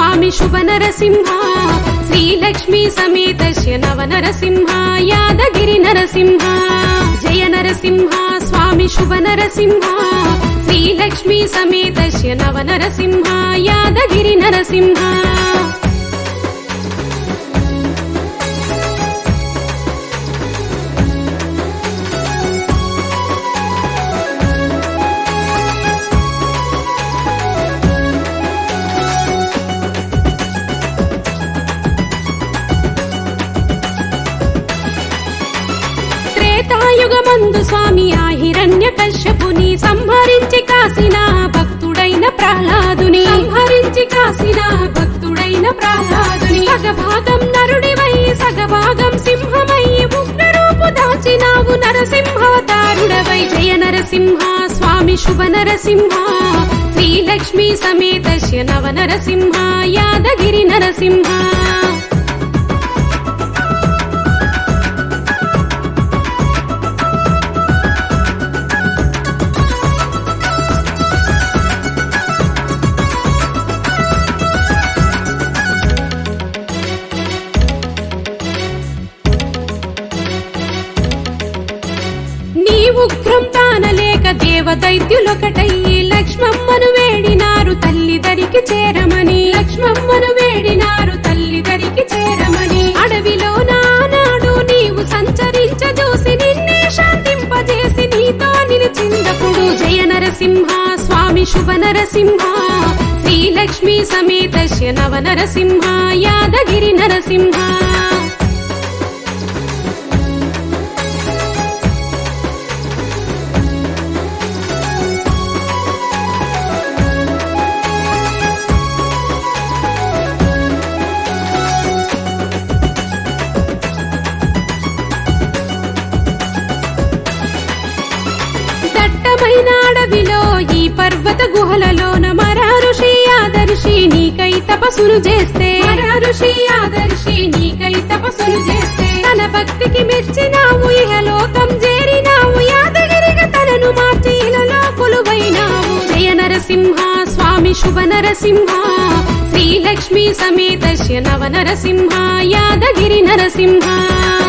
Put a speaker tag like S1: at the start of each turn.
S1: స్వామి శుభ నరసింహ శ్రీలక్ష్మీ సమేతస్య నవ నరసింహ యాదగిరి నరసింహ జయ నరసింహ స్వామి శుభ నరసింహ శ్రీలక్ష్మీ సమేతస్య నవ నరసింహ యాదగిరి నరసింహ త్రేతాయుగమందు స్వామి ఆ హిరణ్య కశ్యపుని సంహరించి కాసిన భక్తుడైన ప్రహ్లాదుని సంహరించి కాసిన భక్తుడైన ప్రహ్లాదుని సగభాగం నరుడివై సగభాగం సింహమై ఉగ్రరూపు దాచినావు నరసింహావతారుడవై జయ నరసింహ స్వామి శుభ నరసింహ శ్రీలక్ష్మీ సమేతస్య నవ నరసింహ యాదగిరి నరసింహ నీ ఉగ్రం తానలేక దేవదైత్యులొకటయ్యి లక్ష్మమ్మను వేడినారు తల్లి దరికి చేరమని లక్ష్మమ్మను వేడినారు తల్లి దరికి చేరమని అడవిలో నానాడు నీవు సంచరించజూసి నిన్నే శాంతింపజేసి నీతో నిలిచిందపుడు జయ నరసింహ స్వామి శుభ నరసింహ శ్రీలక్ష్మీ సమేతస్య నవ నరసింహ యాదగిరి నరసింహ దట్టమైన అడవిలో ఈ పర్వత గుహలలోన మర ఋషి ఆదర్శి నీకై తపస్సులు చేస్తే మర ఋషి ఆదర్శి నీకై తపస్సులు చేస్తే తన భక్తికి మెచ్చినావు ఇహలోకం చేరినావు యాదగిరిగా తనను మార్చి ఇలలో కొలువైనావు జయ నరసింహ స్వామి శుభ నరసింహ శ్రీలక్ష్మీ సమేతస్య నవ నరసింహ యాదగిరి నరసింహ